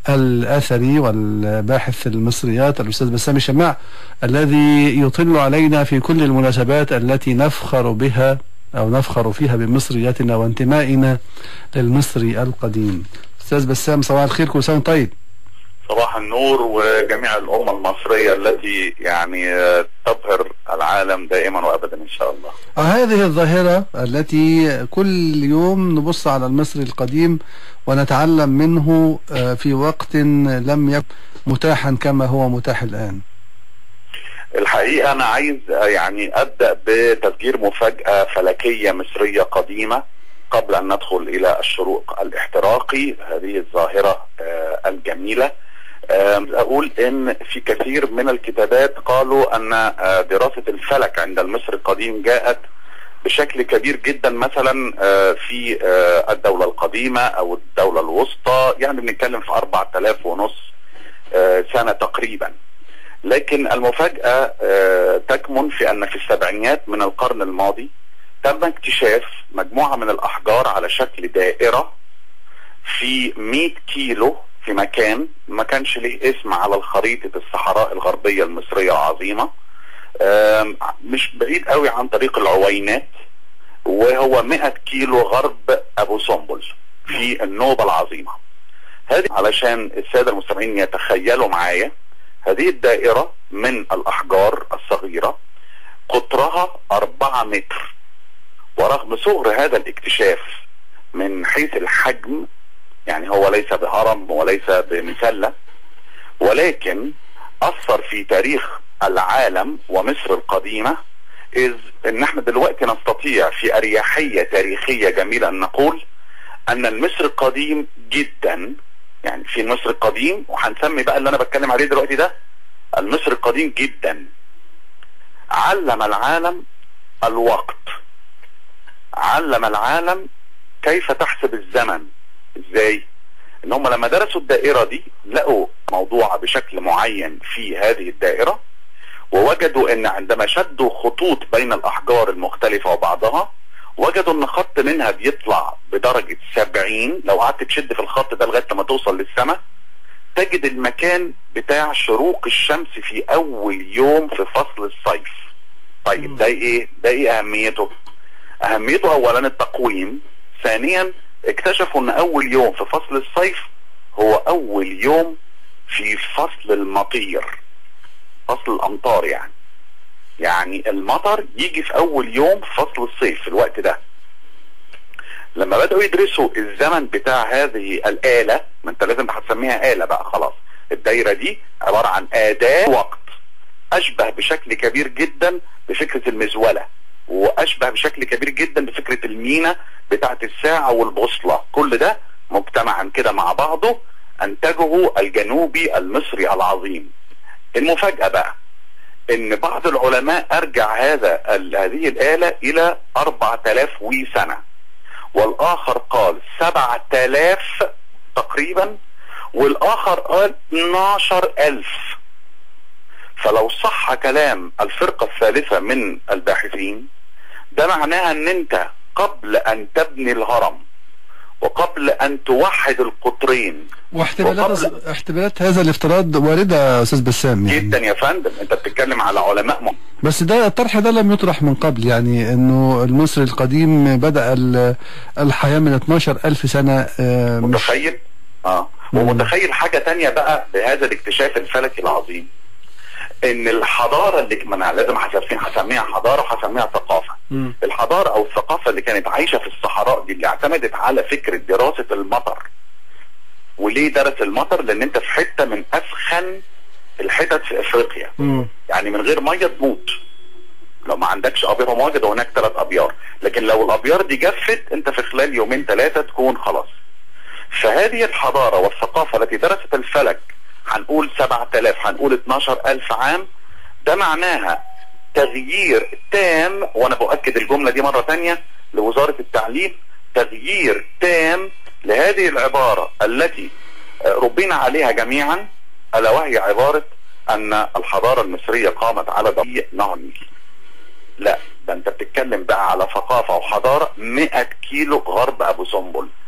الأثري والباحث المصريات الأستاذ بسام الشماع الذي يطل علينا في كل المناسبات التي نفخر بها أو نفخر فيها بمصرياتنا وانتمائنا للمصري القديم أستاذ بسام صباح الخير كل سنة طيب صباح النور وجميع الأمة المصرية التي يعني تبهر العالم دائما وأبدا إن شاء الله هذه الظاهرة التي كل يوم نبص على المصري القديم ونتعلم منه في وقت لم يكن متاحا كما هو متاح الآن الحقيقة أنا عايز يعني أبدأ بتفجير مفاجأة فلكية مصرية قديمة قبل أن ندخل إلى الشروق الاحتراقي هذه الظاهرة الجميلة أقول إن في كثير من الكتابات قالوا أن دراسة الفلك عند المصري القديم جاءت بشكل كبير جدا مثلا في الدولة القديمة أو الدولة الوسطى يعني بنتكلم في 4000 ونص سنة تقريبا لكن المفاجأة تكمن في أن في السبعينيات من القرن الماضي تم اكتشاف مجموعة من الأحجار على شكل دائرة في 100 كيلو في مكان ما كانش له اسم على الخريطة الصحراء الغربية المصرية العظيمة مش بعيد قوي عن طريق العوينات وهو 100 كيلو غرب أبو سمبل في النوبة العظيمة هذه علشان السادة المستمعين يتخيلوا معايا هذه الدائرة من الأحجار الصغيرة قطرها أربعة متر ورغم صغر هذا الاكتشاف من حيث الحجم يعني هو ليس بهرم وليس بمسلة ولكن أثر في تاريخ العالم ومصر القديمة إذ إن احنا دلوقتي نستطيع في أريحية تاريخية جميلة أن نقول أن المصر القديم جدا يعني في المصر القديم وهنسمي بقى اللي أنا بتكلم عليه دلوقتي ده المصر القديم جدا علم العالم الوقت علم العالم كيف تحسب الزمن ازاي ان هم لما درسوا الدائرة دي لقوا موضوع بشكل معين في هذه الدائرة ووجدوا ان عندما شدوا خطوط بين الاحجار المختلفة وبعضها وجدوا ان خط منها بيطلع بدرجة 70 لو قعدت تشد في الخط ده لغاية لما توصل للسماء تجد المكان بتاع شروق الشمس في اول يوم في فصل الصيف طيب ده ايه ده ايه اهميته اهميته اولا التقويم ثانيا اكتشفوا ان اول يوم في فصل الصيف هو اول يوم في فصل المطير فصل الامطار يعني يعني المطر يجي في اول يوم في فصل الصيف في الوقت ده لما بدأوا يدرسوا الزمن بتاع هذه الآلة ما انت لازم هتسميها آلة بقى خلاص الدايرة دي عبارة عن أداة وقت أشبه بشكل كبير جدا بفكرة المزولة وأشبه بشكل كبير جدا بفكرة المينا بتاعة الساعة والبوصلة كل ده مجتمعا كده مع بعضه أنتجه الجنوبي المصري العظيم المفاجأة بقى ان بعض العلماء ارجع هذا هذه الآلة الى 4000 وي سنة والاخر قال 7000 تقريبا والاخر قال 12000 فلو صح كلام الفرقة الثالثة من الباحثين ده معناها ان انت قبل ان تبني الهرم وقبل ان توحد القطرين واحتمالات احتمالات هذا الافتراض وارده يا استاذ بسام يعني جدا يا فندم انت بتتكلم على علماء م... بس ده الطرح ده لم يطرح من قبل يعني انه المصري القديم بدا الحياه من 12000 سنه متخيل مش... اه ومتخيل حاجه تانية بقى بهذا الاكتشاف الفلكي العظيم ان الحضاره اللي ما انا لازم هسميها حضاره وهسميها ثقافه م. الحضاره او الثقافه اللي كانت عايشه في الصحراء دي اللي اعتمدت على فكره دراسه المطر وليه درس المطر لان انت في حته من اسخن الحتت في افريقيا م. يعني من غير ميه تموت لو ما عندكش ابيار مواجد هناك ثلاث ابيار لكن لو الابيار دي جفت انت في خلال يومين ثلاثه تكون خلاص فهذه الحضاره والثقافه التي درست الفلك هنقول 7000 هنقول 12000 عام ده معناها تغيير تام وانا بؤكد الجملة دي مرة تانية لوزارة التعليم تغيير تام لهذه العبارة التي ربينا عليها جميعا الا وهي عبارة ان الحضارة المصرية قامت على ضيق نهر النيل لا ده انت بتتكلم بقى على ثقافة وحضارة 100 كيلو غرب ابو سمبل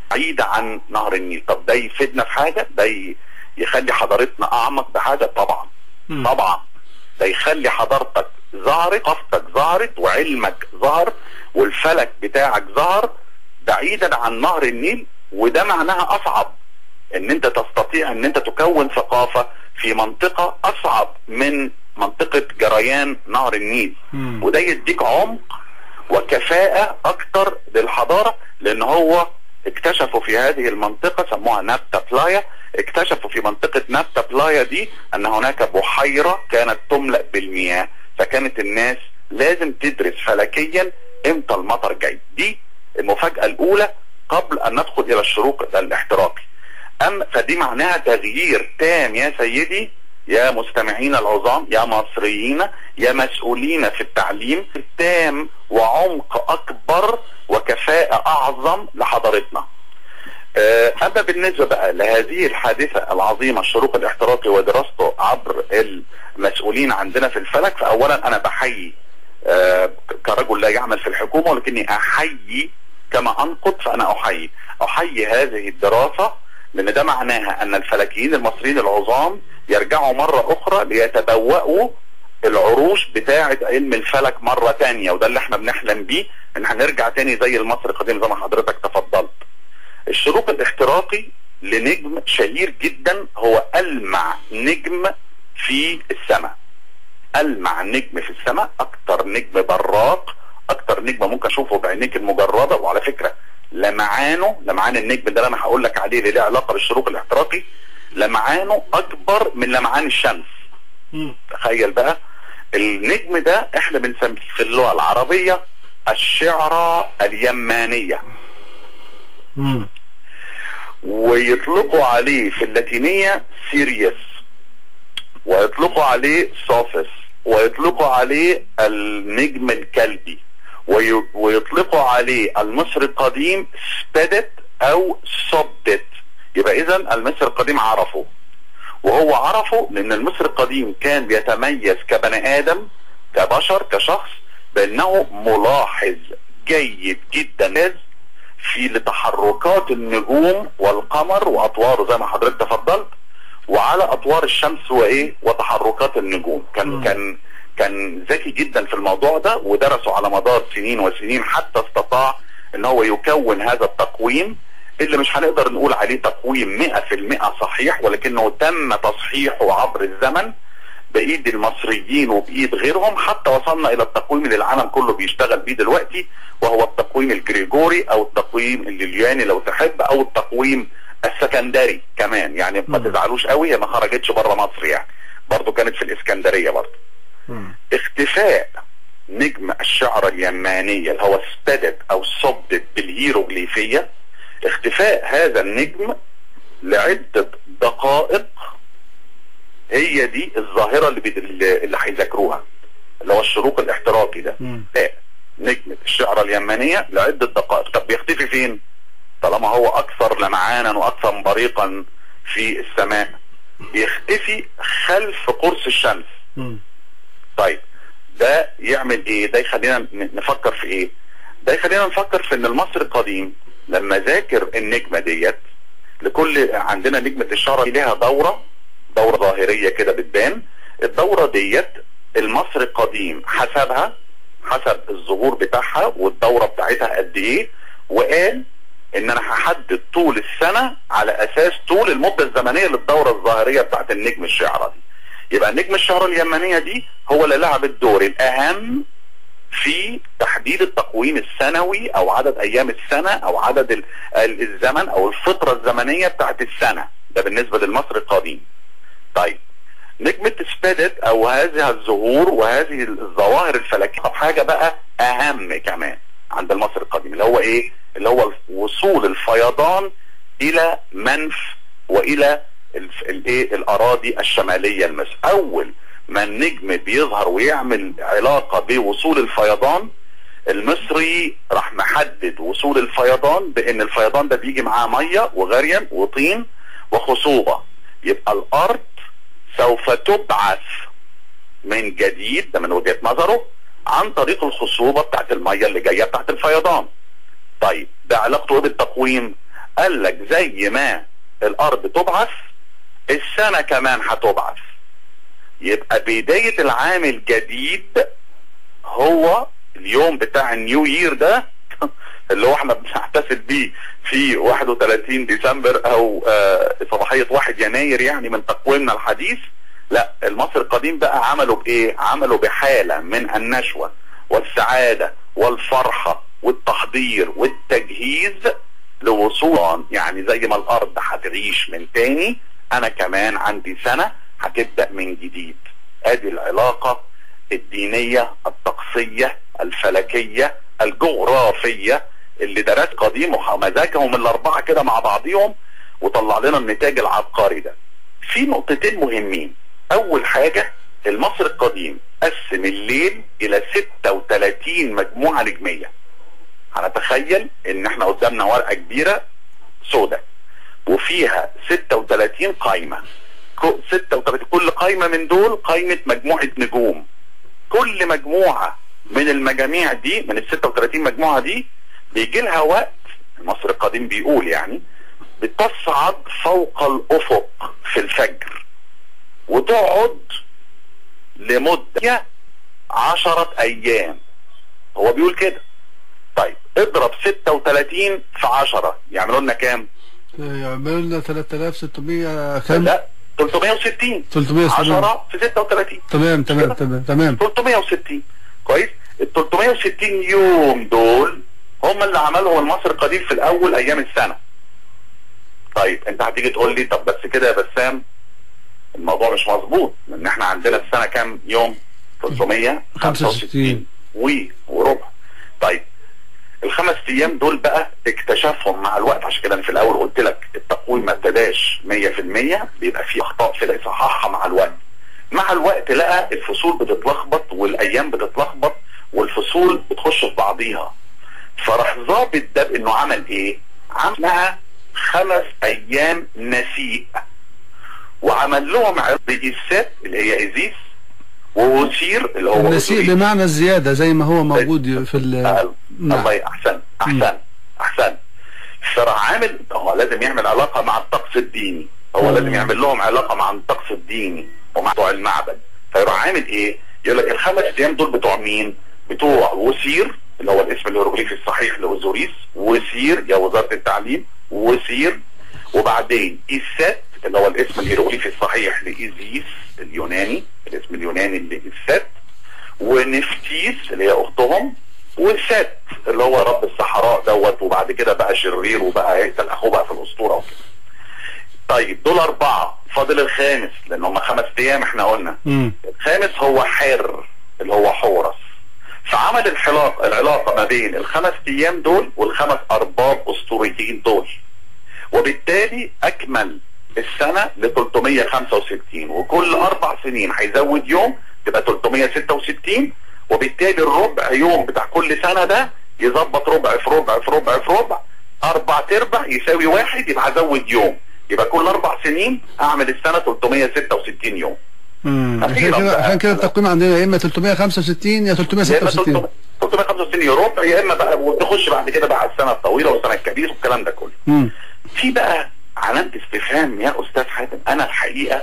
بعيدة عن نهر النيل طب ده يفيدنا في حاجة ده ي- يخلي حضارتنا اعمق بحاجة طبعا مم. طبعا ده يخلي حضارتك ظهرت ثقافتك ظهرت وعلمك ظهر والفلك بتاعك ظهر بعيدا عن نهر النيل وده معناها اصعب ان انت تستطيع ان انت تكون ثقافة في منطقة اصعب من منطقة جريان نهر النيل مم. وده يديك عمق وكفاءة اكتر للحضارة لان هو اكتشفوا في هذه المنطقة سموها نابتا بلايا اكتشفوا في منطقة نابتا بلايا دي ان هناك بحيرة كانت تملأ بالمياه فكانت الناس لازم تدرس فلكيا امتى المطر جاي دي المفاجأة الاولى قبل ان ندخل الى الشروق الاحتراقي أم فدي معناها تغيير تام يا سيدي يا مستمعين العظام يا مصريين يا مسؤولين في التعليم تام وعمق أكبر وكفاءة أعظم لحضارتنا آه، أما بالنسبة بقى لهذه الحادثة العظيمة الشروق الاحتراقي ودراسته عبر المسؤولين عندنا في الفلك فأولا أنا بحيي آه، كرجل لا يعمل في الحكومة ولكني أحيي كما أنقد فأنا أحيي أحيي هذه الدراسة لأن ده معناها أن الفلكيين المصريين العظام يرجعوا مرة أخرى ليتبوأوا العروش بتاعة علم الفلك مرة تانية وده اللي احنا بنحلم بيه ان هنرجع تاني زي المصري القديم زي ما حضرتك تفضلت الشروق الاحتراقي لنجم شهير جدا هو ألمع نجم في السماء ألمع نجم في السماء أكتر نجم براق أكتر نجم ممكن أشوفه بعينيك المجردة وعلى فكرة لمعانه لمعان النجم ده اللي أنا هقول لك عليه اللي له علاقة بالشروق الاحتراقي لمعانه أكبر من لمعان الشمس مم. تخيل بقى النجم ده احنا بنسميه في اللغة العربية الشعرة اليمانية مم. ويطلقوا عليه في اللاتينية سيريس ويطلقوا عليه صافس ويطلقوا عليه النجم الكلبي وي- ويطلقوا عليه المصري القديم سبدت او صبت يبقى اذا المصري القديم عرفه وهو عرفه لان المصري القديم كان بيتميز كبني ادم كبشر كشخص بانه ملاحظ جيد جدا في لتحركات النجوم والقمر واطواره زي ما حضرتك تفضلت وعلى اطوار الشمس وايه وتحركات النجوم كان مم. كان كان ذكي جدا في الموضوع ده ودرسه على مدار سنين وسنين حتى استطاع ان هو يكون هذا التقويم اللي مش هنقدر نقول عليه تقويم 100% صحيح ولكنه تم تصحيحه عبر الزمن بايد المصريين وبايد غيرهم حتى وصلنا الى التقويم اللي العالم كله بيشتغل بيه دلوقتي وهو التقويم الجريجوري او التقويم الليلياني لو تحب او التقويم السكندري كمان يعني ما مم. تزعلوش قوي هي ما خرجتش بره مصر يعني برضه كانت في الاسكندريه برضه مم. اختفاء نجم الشعر اليمانية اللي هو استدت او صبت بالهيروغليفية اختفاء هذا النجم لعدة دقائق هي دي الظاهرة اللي بي... اللي هيذاكروها اللي هو الشروق الاحتراقي ده مم. اختفاء نجم الشعرة اليمانية لعدة دقائق طب بيختفي فين طالما هو اكثر لمعانا واكثر بريقا في السماء بيختفي خلف قرص الشمس مم. طيب ده يعمل ايه ده يخلينا ن- نفكر في ايه ده يخلينا نفكر في ان المصري القديم لما ذاكر النجمة ديت لكل عندنا نجمة الشعر لها دورة دورة ظاهرية كده بتبان الدورة ديت المصري القديم حسبها حسب الظهور بتاعها والدورة بتاعتها قد ايه وقال ان انا هحدد طول السنة على اساس طول المدة الزمنية للدورة الظاهرية بتاعت النجم الشعرة دي يبقى نجم الشهر اليمنية دي هو اللي لعب الدور الأهم في تحديد التقويم السنوي أو عدد أيام السنة أو عدد ال- ال- الزمن أو الفترة الزمنية بتاعت السنة ده بالنسبة للمصري القديم طيب نجمة سبيدت أو هذه الظهور وهذه الظواهر الفلكية طب حاجة بقى أهم كمان عند المصري القديم اللي هو إيه اللي هو وصول الفيضان إلى منف وإلى الف- الايه الاراضي الشماليه لمصر اول ما النجم بيظهر ويعمل علاقه بوصول الفيضان المصري راح محدد وصول الفيضان بان الفيضان ده بيجي معاه ميه وغريم وطين وخصوبه يبقى الارض سوف تبعث من جديد ده من وجهه نظره عن طريق الخصوبه بتاعت الميه اللي جايه بتاعت الفيضان طيب ده علاقته ايه بالتقويم قال لك زي ما الارض تبعث السنة كمان هتبعث يبقى بداية العام الجديد هو اليوم بتاع النيو يير ده اللي هو احنا بنحتفل بيه في 31 ديسمبر او آه صباحية 1 يناير يعني من تقويمنا الحديث لا المصري القديم بقى عملوا بايه عملوا بحالة من النشوة والسعادة والفرحة والتحضير والتجهيز لوصول يعني زي ما الارض هتعيش من تاني انا كمان عندي سنة هتبدأ من جديد ادي العلاقة الدينية الطقسية الفلكية الجغرافية اللي درس قديم ومزاجهم الاربعة كده مع بعضهم وطلع لنا النتاج العبقري ده في نقطتين مهمين اول حاجة المصري القديم قسم الليل الى 36 مجموعة نجمية هنتخيل ان احنا قدامنا ورقة كبيرة سوداء وفيها 36 قايمة 36 كل قايمة من دول قايمة مجموعة نجوم كل مجموعة من المجاميع دي من ال 36 مجموعة دي بيجي لها وقت المصري القديم بيقول يعني بتصعد فوق الافق في الفجر وتقعد لمدة عشرة ايام هو بيقول كده طيب اضرب 36 في 10 يعملوا لنا كام؟ يعملوا لنا 3600 كام؟ لا 360 360 10 في 36 تمام تمام تمام تمام 360 كويس ال 360 يوم دول هم اللي عملهم المصري القديم في الاول ايام السنه طيب انت هتيجي تقول لي طب بس كده يا بسام الموضوع مش مظبوط لان احنا عندنا السنه كام يوم 365 و وربع طيب الخمس ايام دول بقى اكتشفهم مع الوقت عشان كده انا في الاول قلت لك التقويم ما ابتداش 100% بيبقى فيه اخطاء في يصححها مع الوقت مع الوقت لقى الفصول بتتلخبط والايام بتتلخبط والفصول بتخش في بعضيها فراح ظابط ده بانه عمل ايه عملها خمس ايام نسيء وعمل لهم عرض ايسات اللي هي ايزيس ووسير اللي هو النسيء أوزوريس. بمعنى الزيادة زي ما هو موجود في ال آه، نعم. الله احسن احسن احسن فراح عامل هو لازم يعمل علاقه مع الطقس الديني هو مم. لازم يعمل لهم علاقه مع الطقس الديني ومع بتوع المعبد فيروح عامل ايه يقول لك الخمس ايام دول بتوع مين بتوع وسير اللي هو الاسم الهيروغليفي الصحيح لاوزوريس وسير يا وزاره التعليم وسير وبعدين ايسات اللي هو الاسم الهيروغليفي الصحيح لايزيس اليوناني الاسم اليوناني لايسات ونفتيس اللي هي اختهم وسات اللي هو رب الصحراء دوت وبعد كده بقى شرير وبقى يقتل اخوه بقى في الاسطوره وكده. طيب دول اربعه فاضل الخامس لان هم خمس ايام احنا قلنا مم. الخامس هو حر اللي هو حورس فعمل الحلاقة العلاقة ما بين الخمس ايام دول والخمس ارباب اسطوريين دول وبالتالي اكمل السنة ل 365 وكل اربع سنين هيزود يوم تبقى 366 وبالتالي الربع يوم بتاع كل سنة ده يظبط ربع في ربع في ربع في ربع اربع تربع يساوي واحد يبقى هزود يوم يبقى كل اربع سنين اعمل السنة 366 يوم مم. عشان أخيراً كده بقى. عشان كده التقويم عندنا يا اما 365 يا يا اما 366 365 يا ربع يا اما بقى وتخش بعد كده بقى على السنه الطويله والسنه الكبيره والكلام ده كله. مم. في بقى علامه استفهام يا استاذ حاتم انا الحقيقه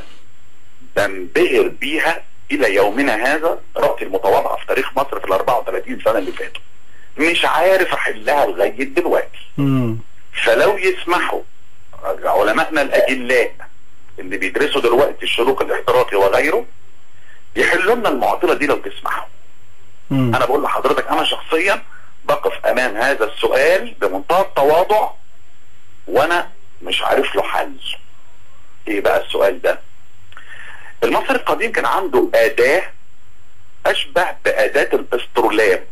بنبهر بيها الى يومنا هذا رأسي المتواضعه في تاريخ مصر في ال 34 سنه اللي فاتوا. مش عارف احلها لغايه دلوقتي. مم. فلو يسمحوا علمائنا الاجلاء اللي بيدرسوا دلوقتي الشروق الاحتراقي وغيره يحلوا لنا المعضله دي لو تسمحوا. مم. انا بقول لحضرتك انا شخصيا بقف امام هذا السؤال بمنتهى التواضع وانا مش عارف له حل ايه بقى السؤال ده المصري القديم كان عنده اداة اشبه باداة الاسترولاب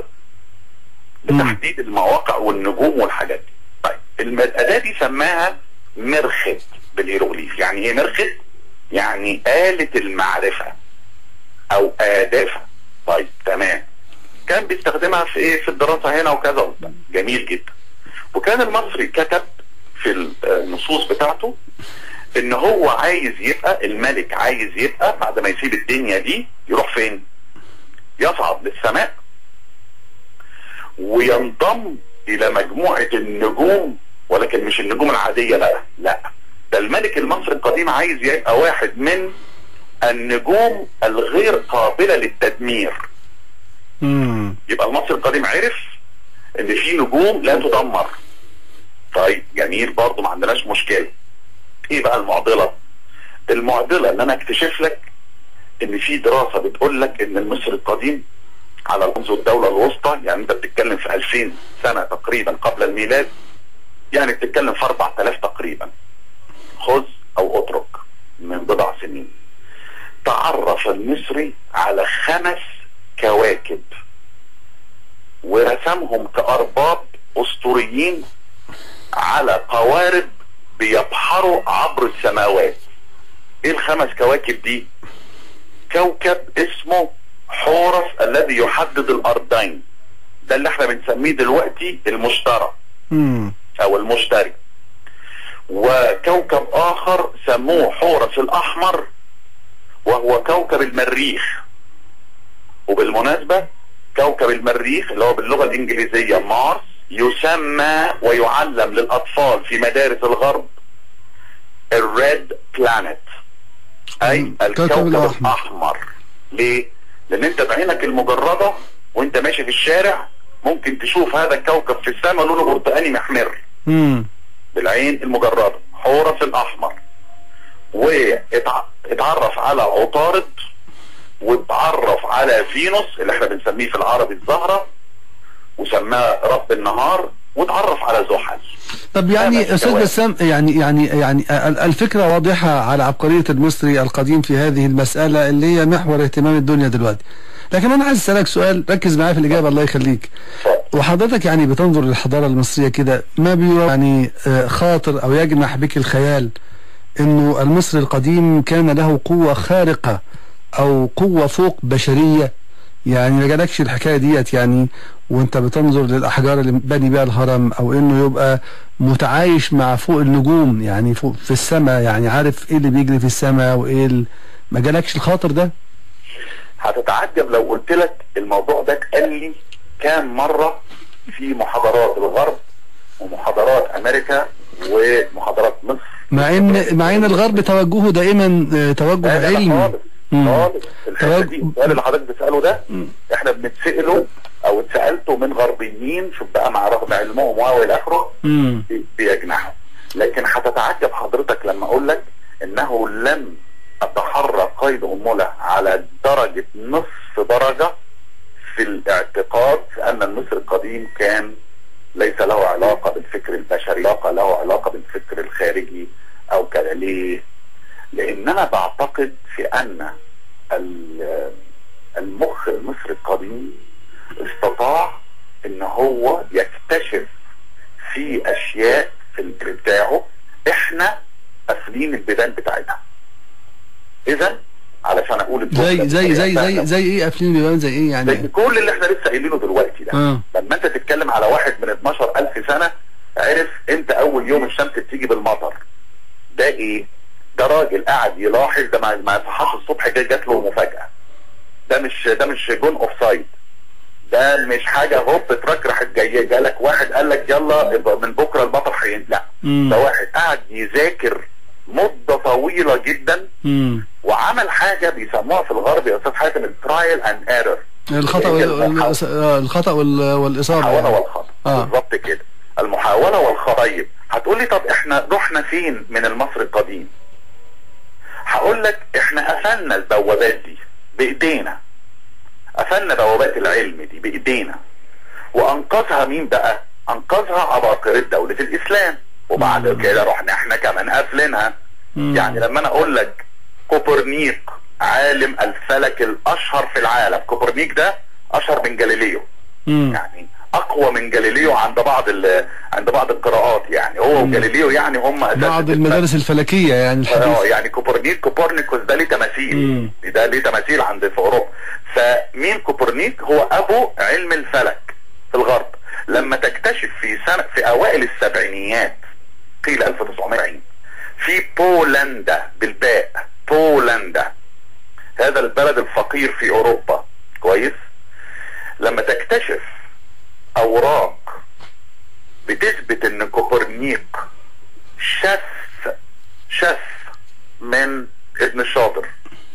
لتحديد المواقع والنجوم والحاجات دي طيب الم- الاداة دي سماها مرخد بالهيروغليف يعني ايه مرخد يعني آلة المعرفة او آدافة طيب تمام كان بيستخدمها في ايه في الدراسة هنا وكذا وبتاع. جميل جدا وكان المصري كتب في النصوص بتاعته ان هو عايز يبقى الملك عايز يبقى بعد ما يسيب الدنيا دي يروح فين يصعد للسماء وينضم الى مجموعة النجوم ولكن مش النجوم العاديه لا لا ده الملك المصري القديم عايز يبقى واحد من النجوم الغير قابله للتدمير مم. يبقى المصري القديم عرف ان في نجوم لا تدمر طيب جميل برضه ما عندناش مشكله ايه بقى المعضله المعضله ان انا اكتشف لك ان في دراسه بتقول لك ان المصري القديم على منذ الدوله الوسطى يعني انت بتتكلم في 2000 سنه تقريبا قبل الميلاد يعني بتتكلم في 4000 تقريبا خذ او اترك من بضع سنين تعرف المصري على خمس كواكب ورسمهم كأرباب أسطوريين على قوارب بيبحروا عبر السماوات ايه الخمس كواكب دي كوكب اسمه حورس الذي يحدد الارضين ده اللي احنا بنسميه دلوقتي المشتري مم. او المشتري وكوكب اخر سموه حورس الاحمر وهو كوكب المريخ وبالمناسبة كوكب المريخ اللي هو باللغة الانجليزية مارس يسمى ويعلم للاطفال في مدارس الغرب الريد بلانيت اي مم. الكوكب كوكب الأحمر. الاحمر ليه لان انت بعينك المجردة وانت ماشي في الشارع ممكن تشوف هذا الكوكب في السماء لونه برتقاني محمر مم. بالعين المجردة حورس الأحمر واتعرف على عطارد واتعرف على فينوس اللي احنا بنسميه في العربي الزهرة وسماه رب النهار واتعرف على زحل طب يعني خمس استاذ كواكب. بسام يعني يعني يعني ال- الفكره واضحه على عبقريه المصري القديم في هذه المساله اللي هي محور اهتمام الدنيا دلوقتي لكن انا عايز اسالك سؤال ركز معايا في الاجابه الله يخليك وحضرتك يعني بتنظر للحضاره المصريه كده ما بيرى يعني آه، خاطر او يجنح بك الخيال انه المصري القديم كان له قوه خارقه او قوه فوق بشريه يعني ما جالكش الحكايه ديت يعني وانت بتنظر للاحجار اللي بني بيها الهرم او انه يبقى متعايش مع فوق النجوم يعني فوق في السماء يعني عارف ايه اللي بيجري في السماء وايه ال... ما جالكش الخاطر ده؟ هتتعجب لو قلت لك الموضوع ده اتقال لي كام مرة في محاضرات الغرب ومحاضرات امريكا ومحاضرات مصر مع ان مع ان الغرب توجهه دائما آه، توجه لا لا لا علمي خالص مم. خالص الحته دي توجه- السؤال اللي حضرتك بتساله ده احنا بنتساله او اتسالته من غربيين شوف بقى مع رغم علمهم والى اخره مم. بي- بيجنحوا لكن هتتعجب حضرتك لما اقول لك انه لم اتحرك قيد امله على درجه نصف درجه في الاعتقاد في ان المصري القديم كان ليس له علاقه بالفكر البشري علاقه له علاقه بالفكر الخارجي او كذا ليه؟ لان انا بعتقد في ان ال- المخ المصري القديم استطاع ان هو يكتشف في اشياء في الفكر بتاعه احنا قافلين البيبان بتاعتها اذا علشان اقول زي الجملة زي زي بطريقة زي سهلة. زي ايه قافلين البيبان زي ايه زي يعني؟ كل اللي احنا لسه قايلينه دلوقتي ده اه لما انت تتكلم على واحد من 12000 سنة عرف انت اول يوم الشمس بتيجي بالمطر ده ايه ده راجل قاعد يلاحظ ده ما ما صحاش الصبح جاي جات له مفاجأة ده مش ده مش جون اوف سايد ده مش حاجة هوب تراك راحت جاية جالك واحد قال لك يلا يبقى من بكرة المطر هين لا مم. ده واحد قاعد يذاكر مدة طويلة جدا مم. وعمل حاجة بيسموها في الغرب يا استاذ حاتم الترايل اند ايرور الخطا وال- آه، الخطا وال- والاصابه المحاولة يعني. والخطأ آه. بالظبط كده المحاولة والخطأ طيب هتقول لي طب احنا رحنا فين من المصري القديم هقول لك احنا قفلنا البوابات دي بايدينا قفلنا بوابات العلم دي بايدينا وانقذها مين بقى انقذها عباقرة دولة الاسلام وبعد مم. كده رحنا احنا كمان قافلينها مم. يعني لما انا اقول لك كوبرنيك عالم الفلك الاشهر في العالم كوبرنيك ده اشهر من جاليليو مم. يعني اقوى من جاليليو عند بعض ال- عند بعض القراءات يعني هو مم. وجاليليو يعني هم اساس بعض الفلك. المدارس الفلكيه يعني اه الحديثه يعني كوبرنيك كوبرنيكوس ده ليه مم. تماثيل ده ليه تماثيل عند في اوروبا فمين كوبرنيك هو ابو علم الفلك في الغرب لما تكتشف في سنة في اوائل السبعينيات قيل 1990 في بولندا بالباء بولندا هذا البلد الفقير في اوروبا كويس لما تكتشف اوراق بتثبت ان كوبرنيك شف شف من ابن الشاطر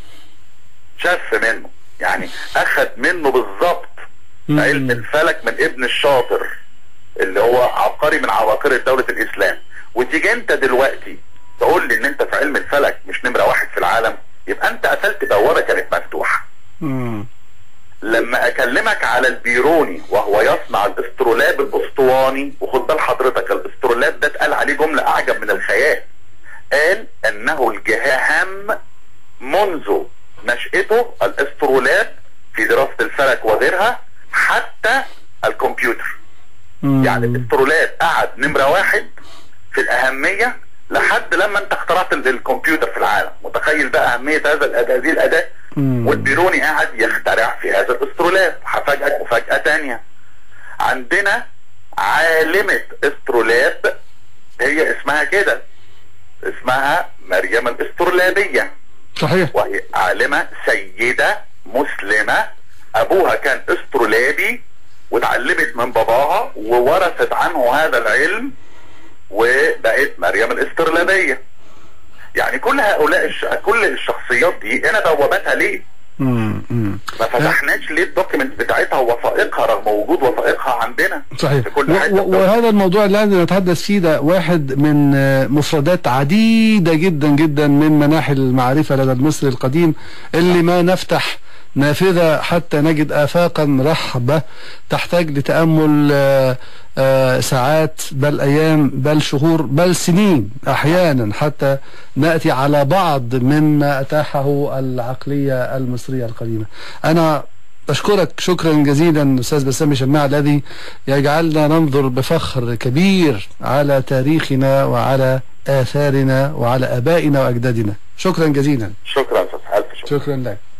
شف منه يعني اخذ منه بالظبط مم. علم الفلك من ابن الشاطر اللي هو عبقري من عباقرة دولة الاسلام وتيجي انت دلوقتي تقول لي ان انت في علم الفلك مش نمرة واحد في العالم يبقى انت قفلت بوابة كانت مفتوحة مم. لما اكلمك على البيروني وهو يصنع الاسترولاب الاسطواني وخد بال حضرتك الاسترولاب ده اتقال عليه جملة اعجب من الخيال قال انه الجهام منذ نشأته الاسترولاب في دراسة الفلك وغيرها حتى الكمبيوتر مم. يعني الاسترولاب قعد نمرة واحد في الأهمية لحد لما انت اخترعت ال- الكمبيوتر في العالم متخيل بقى أهمية هذا الأداة هذه الأداة مم. والبيروني قاعد يخترع في هذا الاسترولاب هفاجئك مفاجأة تانية عندنا عالمة استرولاب هي اسمها كده اسمها مريم الاسترلابية صحيح وهي عالمة سيدة مسلمة ابوها كان استرولابي واتعلمت من باباها وورثت عنه هذا العلم وبقت مريم الاسترلابية يعني كل هؤلاء الش... كل الشخصيات دي انا بوابتها ليه مم. مم. ما فتحناش ليه الدوكيمنت بتاعتها ووثائقها رغم وجود وثائقها عندنا صحيح في كل و- حتة و- وهذا الموضوع اللي الذي نتحدث فيه ده واحد من آه، مفردات عديدة جدا جدا من مناحي المعرفة لدى المصري القديم اللي ما نفتح نافذة حتى نجد آفاقا رحبة تحتاج لتأمل آه، آه، ساعات بل أيام بل شهور بل سنين أحيانا حتى نأتي على بعض مما أتاحه العقلية المصرية القديمة أنا أشكرك شكرا جزيلا أستاذ بسام شماع الذي يجعلنا ننظر بفخر كبير على تاريخنا وعلى آثارنا وعلى آبائنا وأجدادنا شكرا جزيلا شكرا استاذ الف شكرا شكرا لك